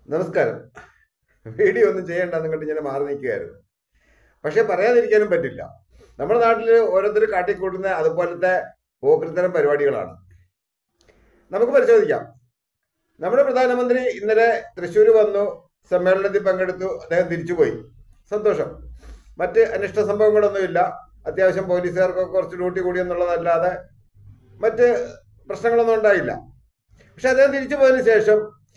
നമസ്കാരം വീഡിയോ ഒന്നും ചെയ്യണ്ടെന്ന് കണ്ട് ഇങ്ങനെ മാറി നിൽക്കുകയായിരുന്നു പക്ഷെ പറയാതിരിക്കാനും പറ്റില്ല നമ്മുടെ നാട്ടിൽ ഓരോരുത്തർ കാട്ടിക്കൂട്ടുന്ന അതുപോലത്തെ പോക്കൃത്തരം പരിപാടികളാണ് നമുക്ക് പരിശോധിക്കാം നമ്മുടെ പ്രധാനമന്ത്രി ഇന്നലെ തൃശ്ശൂർ വന്നു സമ്മേളനത്തിൽ പങ്കെടുത്തു അദ്ദേഹം തിരിച്ചുപോയി സന്തോഷം മറ്റ് അനിഷ്ട സംഭവങ്ങളൊന്നുമില്ല അത്യാവശ്യം പോലീസുകാർക്കൊക്കെ കുറച്ച് ഡ്യൂട്ടി കൂടി എന്നുള്ളതല്ലാതെ മറ്റ് പ്രശ്നങ്ങളൊന്നും ഉണ്ടായില്ല പക്ഷെ അദ്ദേഹം തിരിച്ചു പോയതിനു ശേഷം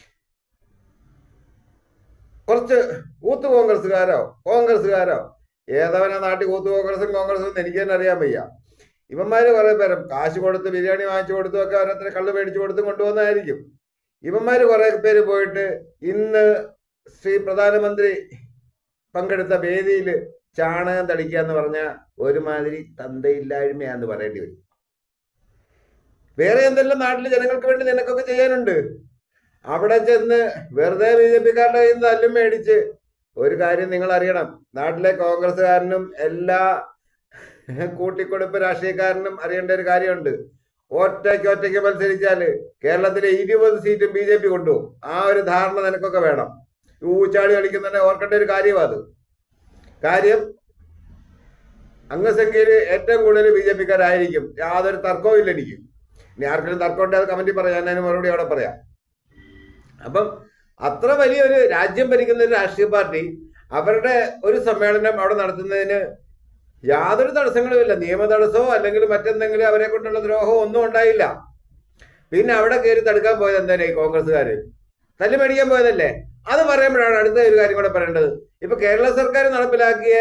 കുറച്ച് ഊത്ത് കോൺഗ്രസ്സുകാരോ കോൺഗ്രസ്സുകാരോ ഏതവനാ നാട്ടിൽ ഊത്ത് കോൺഗ്രസും കോൺഗ്രസും എന്ന് എനിക്ക് തന്നെ അറിയാൻ വയ്യ ഇവന്മാര് കുറെ പേരും കാശ് കൊടുത്ത് ബിരിയാണി വാങ്ങിച്ചു കൊടുത്തും ഒക്കെ ഓരോരുത്തരെ കള്ള് മേടിച്ചു കൊടുത്തും കൊണ്ടുവന്നായിരിക്കും ഇവന്മാര് കുറെ പേര് പോയിട്ട് ഇന്ന് ശ്രീ പ്രധാനമന്ത്രി പങ്കെടുത്ത വേദിയിൽ ചാണകം തളിക്കുക എന്ന് പറഞ്ഞ ഒരുമാതിരി തന്തയില്ലായ്മയാന്ന് പറയേണ്ടി വരും വേറെ എന്തെല്ലാം നാട്ടിലെ ജനങ്ങൾക്ക് വേണ്ടി നിനക്കൊക്കെ ചെയ്യാനുണ്ട് അവിടെ ചെന്ന് വെറുതെ ബി ജെ പിക്കാരുടെ കയ്യിൽ നിന്ന് തല്ലും മേടിച്ച് ഒരു കാര്യം നിങ്ങൾ അറിയണം നാട്ടിലെ കോൺഗ്രസ്സുകാരനും എല്ലാ കൂട്ടിക്കൊടുപ്പ് രാഷ്ട്രീയക്കാരനും അറിയേണ്ട ഒരു കാര്യമുണ്ട് ഒറ്റയ്ക്ക് ഒറ്റയ്ക്ക് മത്സരിച്ചാല് കേരളത്തിലെ ഇരുപത് സീറ്റും ബി ജെ പി കൊണ്ടുപോകും ആ ഒരു ധാരണ നിനക്കൊക്കെ വേണം ഈ ഊച്ചാടി കളിക്കുന്നതന്നെ ഓർക്കേണ്ട ഒരു കാര്യമാണ് അത് കാര്യം അംഗസംഖ്യയിൽ ഏറ്റവും കൂടുതൽ ബി ജെ പിക്കാരായിരിക്കും യാതൊരു തർക്കവും ഇല്ല എനിക്ക് ഇനി ആർക്കെങ്കിലും തർക്കം ഉണ്ടെങ്കിൽ അത് കമന്റിൽ പറയാം ഞാൻ അതിന് മറുപടി അവിടെ പറയാം അപ്പം അത്ര വലിയൊരു രാജ്യം ഭരിക്കുന്ന ഒരു രാഷ്ട്രീയ പാർട്ടി അവരുടെ ഒരു സമ്മേളനം അവിടെ നടത്തുന്നതിന് യാതൊരു തടസ്സങ്ങളുമില്ല നിയമ തടസ്സമോ അല്ലെങ്കിൽ മറ്റെന്തെങ്കിലും അവരെ കൊണ്ടുള്ള ദ്രോഹമോ ഒന്നും ഉണ്ടായില്ല പിന്നെ അവിടെ കയറി തടുക്കാൻ പോയത് എന്തായാലും ഈ കോൺഗ്രസ്സുകാര് തല്ലു മേടിക്കാൻ പോയതല്ലേ അത് പറയുമ്പോഴാണ് അടുത്ത ഒരു കാര്യം കൂടെ പറയേണ്ടത് ഇപ്പൊ കേരള സർക്കാർ നടപ്പിലാക്കിയ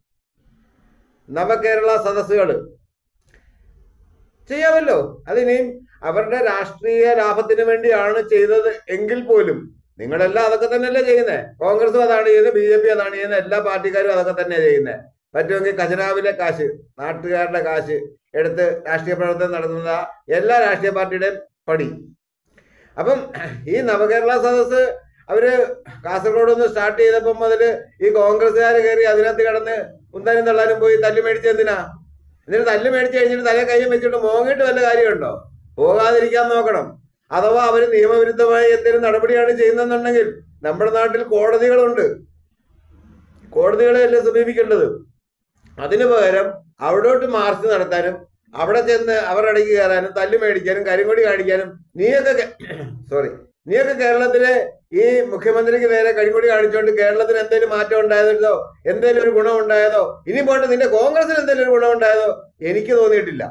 നവകേരള സദസ്സുകൾ ചെയ്യാമല്ലോ അതിനെയും അവരുടെ രാഷ്ട്രീയ ലാഭത്തിന് വേണ്ടിയാണ് ചെയ്തത് എങ്കിൽ പോലും നിങ്ങളെല്ലാം അതൊക്കെ തന്നെയല്ലേ ചെയ്യുന്നത് കോൺഗ്രസും അതാണ് ചെയ്യുന്നത് ബി ജെ പി അതാണ് ചെയ്യുന്നത് എല്ലാ പാർട്ടിക്കാരും അതൊക്കെ തന്നെയാണ് ചെയ്യുന്നത് പറ്റുമെങ്കിൽ ഖജനാവിലെ കാശ് നാട്ടുകാരുടെ കാശ് എടുത്ത് രാഷ്ട്രീയ പ്രവർത്തനം നടത്തുന്ന എല്ലാ രാഷ്ട്രീയ പാർട്ടിയുടെയും പടി അപ്പം ഈ നവകേരള സദസ്സ് അവര് കാസർഗോഡ് ഒന്ന് സ്റ്റാർട്ട് ചെയ്തപ്പം മുതൽ ഈ കോൺഗ്രസ്സുകാർ കയറി അതിനകത്ത് കിടന്ന് ഉന്താനും തള്ളാനും പോയി തല്ലു മേടിച്ച് എന്തിനാ എന്നിട്ട് തല്ല് മേടിച്ച് കഴിഞ്ഞിട്ട് തലേ കയ്യും വെച്ചിട്ട് മോങ്ങിയിട്ട് വല്ല കാര്യമുണ്ടോ പോകാതിരിക്കാൻ നോക്കണം അഥവാ അവർ നിയമവിരുദ്ധമായി എന്തെങ്കിലും നടപടിയാണ് ചെയ്യുന്നതെന്നുണ്ടെങ്കിൽ നമ്മുടെ നാട്ടിൽ കോടതികളുണ്ട് കോടതികളെയല്ലേ സമീപിക്കേണ്ടത് അതിനു പകരം അവിടോട്ട് മാർച്ച് നടത്താനും അവിടെ ചെന്ന് അവരുടെ ഇടയ്ക്ക് കയറാനും തല്ല് മേടിക്കാനും കരിങ്കൊടി കാണിക്കാനും നീയൊക്കെ സോറി നീയൊക്കെ കേരളത്തിലെ ഈ മുഖ്യമന്ത്രിക്ക് നേരെ കരിങ്കൊടി കാണിച്ചുകൊണ്ട് കേരളത്തിന് എന്തെങ്കിലും മാറ്റം ഉണ്ടായതോ എന്തെങ്കിലും ഒരു ഗുണം ഉണ്ടായതോ ഇനി പോട്ടെ നിന്റെ കോൺഗ്രസിന് എന്തെങ്കിലും ഒരു ഗുണം ഉണ്ടായതോ എനിക്ക് തോന്നിയിട്ടില്ല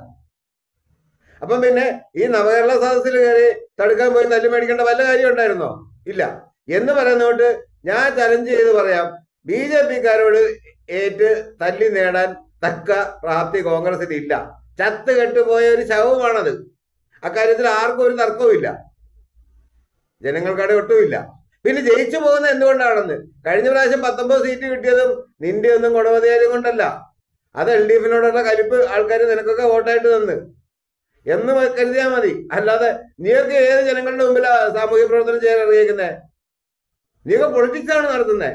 അപ്പം പിന്നെ ഈ നവകേരള സദസ്സിൽ കയറി തടുക്കാൻ പോയി തല്ലു മേടിക്കേണ്ട വല്ല കാര്യം ഉണ്ടായിരുന്നോ ഇല്ല എന്ന് പറയുന്നതുകൊണ്ട് ഞാൻ ചലഞ്ച് ചെയ്ത് പറയാം ബി ജെ പിക്കാരോട് ഏറ്റ് തല്ലി നേടാൻ തക്ക പ്രാപ്തി കോൺഗ്രസിന് ഇല്ല ചത്ത് കെട്ടുപോയ ഒരു ശവമാണത് അക്കാര്യത്തിൽ ആർക്കും ഒരു തർക്കവും ഇല്ല ജനങ്ങൾക്കടെ ഒട്ടുമില്ല പിന്നെ ജയിച്ചു പോകുന്നത് എന്തുകൊണ്ടാണെന്ന് കഴിഞ്ഞ പ്രാവശ്യം പത്തൊമ്പത് സീറ്റ് കിട്ടിയതും നിന്റെ ഒന്നും ഗുണവധികാരം കൊണ്ടല്ല അത് എൽ ഡി എഫിനോടുള്ള കലിപ്പ് ആൾക്കാർ നിനക്കൊക്കെ വോട്ടായിട്ട് തന്ന് എന്ന് കരുതിയാൽ മതി അല്ലാതെ നീയൊക്കെ ഏത് ജനങ്ങളുടെ മുമ്പിലാ സാമൂഹ്യ പ്രവർത്തനം ചെയ്യാൻ അറിയിക്കുന്നത് നീയൊക്കെ പൊളിറ്റിക്സ് ആണ് നടത്തുന്നത്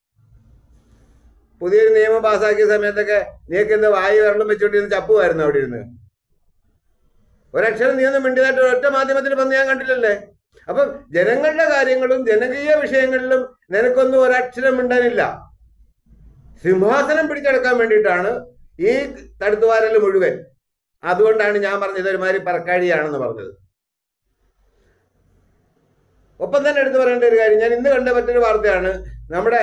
പുതിയൊരു നിയമം പാസ്സാക്കിയ സമയത്തൊക്കെ നീയൊക്കെ എന്ത് വായി വെള്ളം വെച്ചുകൊണ്ടിരുന്ന് ചപ്പുമായിരുന്നു അവിടെ ഇരുന്ന് ഒരക്ഷരം നീ ഒന്നും മിണ്ടിയതായിട്ട് ഒറ്റ മാധ്യമത്തിൽ വന്ന് ഞാൻ കണ്ടില്ലല്ലേ അപ്പം ജനങ്ങളുടെ കാര്യങ്ങളും ജനകീയ വിഷയങ്ങളിലും നിനക്കൊന്നും ഒരക്ഷരം മിണ്ടാനില്ല സിംഹാസനം പിടിച്ചെടുക്കാൻ വേണ്ടിയിട്ടാണ് ഈ തടുത്തുവാരൽ മുഴുവൻ അതുകൊണ്ടാണ് ഞാൻ പറഞ്ഞത് ഒരുമാതിരി പറക്കാഴിയാണെന്ന് പറഞ്ഞത് ഒപ്പം തന്നെ എടുത്തു പറയേണ്ട ഒരു കാര്യം ഞാൻ ഇന്ന് കണ്ട മറ്റൊരു വാർത്തയാണ് നമ്മുടെ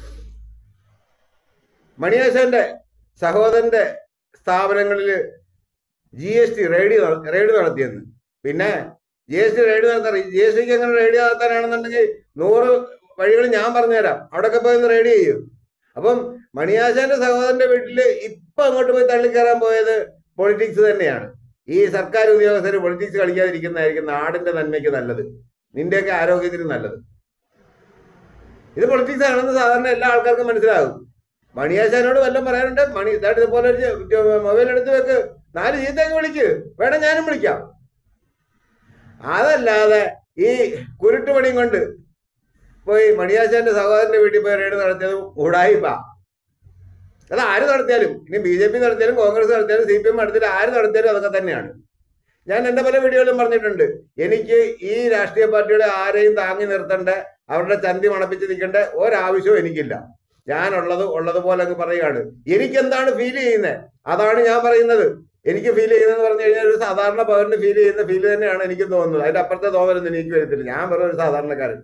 മണിയാശാന്റെ സഹോദരന്റെ സ്ഥാപനങ്ങളിൽ G S T raid raid നടത്തിയെന്ന് പിന്നെ ജി എസ് ടി റെയ്ഡ് നടത്താൻ ജി എസ് ടിക്ക് എങ്ങനെ റെയ്ഡ് നടത്താനാണെന്നുണ്ടെങ്കിൽ നൂറ് വഴികൾ ഞാൻ പറഞ്ഞുതരാം അവിടെയൊക്കെ പോയി ഒന്ന് റെയ്ഡ് ചെയ്യും അപ്പം മണിയാശാന്റെ സഹോദരന്റെ വീട്ടിൽ ഇപ്പൊ അങ്ങോട്ട് പോയി തള്ളിക്കയറാൻ പോയത് പൊളിറ്റിക്സ് തന്നെയാണ് ഈ സർക്കാർ ഉദ്യോഗസ്ഥർ പൊളിറ്റിക്സ് കളിക്കാതിരിക്കുന്നതായിരിക്കും നാടിന്റെ നന്മയ്ക്ക് നല്ലത് നിന്റെയൊക്കെ ആരോഗ്യത്തിന് നല്ലത് ഇത് പൊളിറ്റിക്സ് ആണെന്ന് സാധാരണ എല്ലാ ആൾക്കാർക്കും മനസ്സിലാകും മണിയാശാനോട് വല്ലതും പറയാനുണ്ട് മണി ഇതായിട്ട് ഇതുപോലെ ഒരു മൊബൈൽ എടുത്ത് വെക്ക് നാല് ചീത്തേക്ക് വിളിക്ക് വേണം ഞാനും വിളിക്കാം അതല്ലാതെ ഈ കുരുട്ടുപണിയും കൊണ്ട് പോയി മണിയാശാന്റെ സഹോദരന്റെ വീട്ടിൽ പോയി റെയ്ഡ് നടത്തിയത് ഉടായിപ്പ അത് ആര് നടത്തിയാലും ഇനി ബി ജെ പി നടത്തിയാലും കോൺഗ്രസ് നടത്തിയാലും സി പി എം നടത്തിയാലും ആര് നടത്തിയാലും അതൊക്കെ തന്നെയാണ് ഞാൻ എന്റെ പല വീഡിയോയിലും പറഞ്ഞിട്ടുണ്ട് എനിക്ക് ഈ രാഷ്ട്രീയ പാർട്ടികളെ ആരെയും താങ്ങി നിർത്തണ്ട അവരുടെ ചന്തി മണപ്പിച്ച് നിൽക്കേണ്ട ഒരാവശ്യവും എനിക്കില്ല ഞാനുള്ളത് ഉള്ളതുപോലെ അങ്ങ് പറയുകയാണ് എനിക്ക് എന്താണ് ഫീൽ ചെയ്യുന്നത് അതാണ് ഞാൻ പറയുന്നത് എനിക്ക് ഫീൽ ചെയ്യുന്നതെന്ന് പറഞ്ഞു കഴിഞ്ഞാൽ ഒരു സാധാരണ പൗരന് ഫീൽ ചെയ്യുന്ന ഫീൽ തന്നെയാണ് എനിക്ക് തോന്നുന്നത് അതിന്റെ അപ്പുറത്തെ തോന്നലൊന്നും എനിക്ക് വരത്തില്ല ഞാൻ വെറും ഒരു സാധാരണക്കാരൻ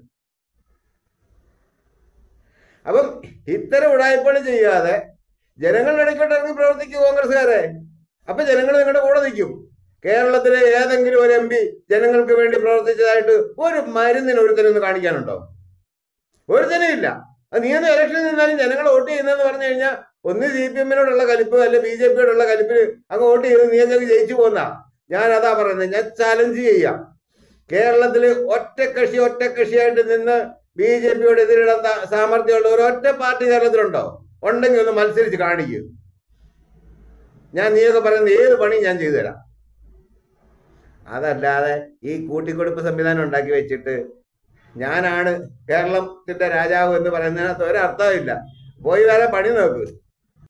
അപ്പം ഇത്തരം ഉടായ്പകൾ ചെയ്യാതെ ജനങ്ങളുടെ ഇടയ്ക്കോട്ട് ഇറങ്ങി പ്രവർത്തിക്കും കോൺഗ്രസ്സുകാരെ അപ്പൊ ജനങ്ങൾ നിങ്ങളുടെ കൂടെ നിൽക്കും കേരളത്തിലെ ഏതെങ്കിലും ഒരു എം പി ജനങ്ങൾക്ക് വേണ്ടി പ്രവർത്തിച്ചതായിട്ട് ഒരു മരുന്നിന് ഒരുത്തനൊന്ന് കാണിക്കാനുണ്ടോ ഒരുത്തനും ഇല്ല അത് നീ ഒന്ന് ഇലക്ഷനിൽ നിന്നാലും ജനങ്ങൾ വോട്ട് ചെയ്യുന്നതെന്ന് പറഞ്ഞു കഴിഞ്ഞാൽ ഒന്ന് സി പി എമ്മിനോടുള്ള കലിപ്പ് അല്ലെ ബി ജെ പിയോടുള്ള കലിപ്പിന് അങ്ങ് വോട്ട് ചെയ്ത് നീ അങ്ങ് ജയിച്ചു പോന്ന ഞാൻ അതാ പറയുന്നത് ഞാൻ ചലഞ്ച് ചെയ്യാം കേരളത്തിൽ ഒറ്റക്കക്ഷി ഒറ്റക്കക്ഷിയായിട്ട് നിന്ന് ബി ജെ പിയോട് എതിരിടാൻ ത- സാമർഥ്യമുള്ള ഒരു ഒറ്റ പാർട്ടി കേരളത്തിലുണ്ടോ ഉണ്ടെങ്കിൽ ഒന്ന് മത്സരിച്ച് കാണിക്കൂ ഞാൻ നീയൊക്കെ പറയുന്നത് ഏത് പണി ഞാൻ ചെയ്തു തരാം അതല്ലാതെ ഈ കൂട്ടിക്കൊടുപ്പ് സംവിധാനം ഉണ്ടാക്കി വെച്ചിട്ട് ഞാനാണ് കേരളത്തിന്റെ രാജാവ് എന്ന് പറയുന്നതിനകത്ത് ഒരർത്ഥമില്ല പോയി വേറെ പണി നോക്ക്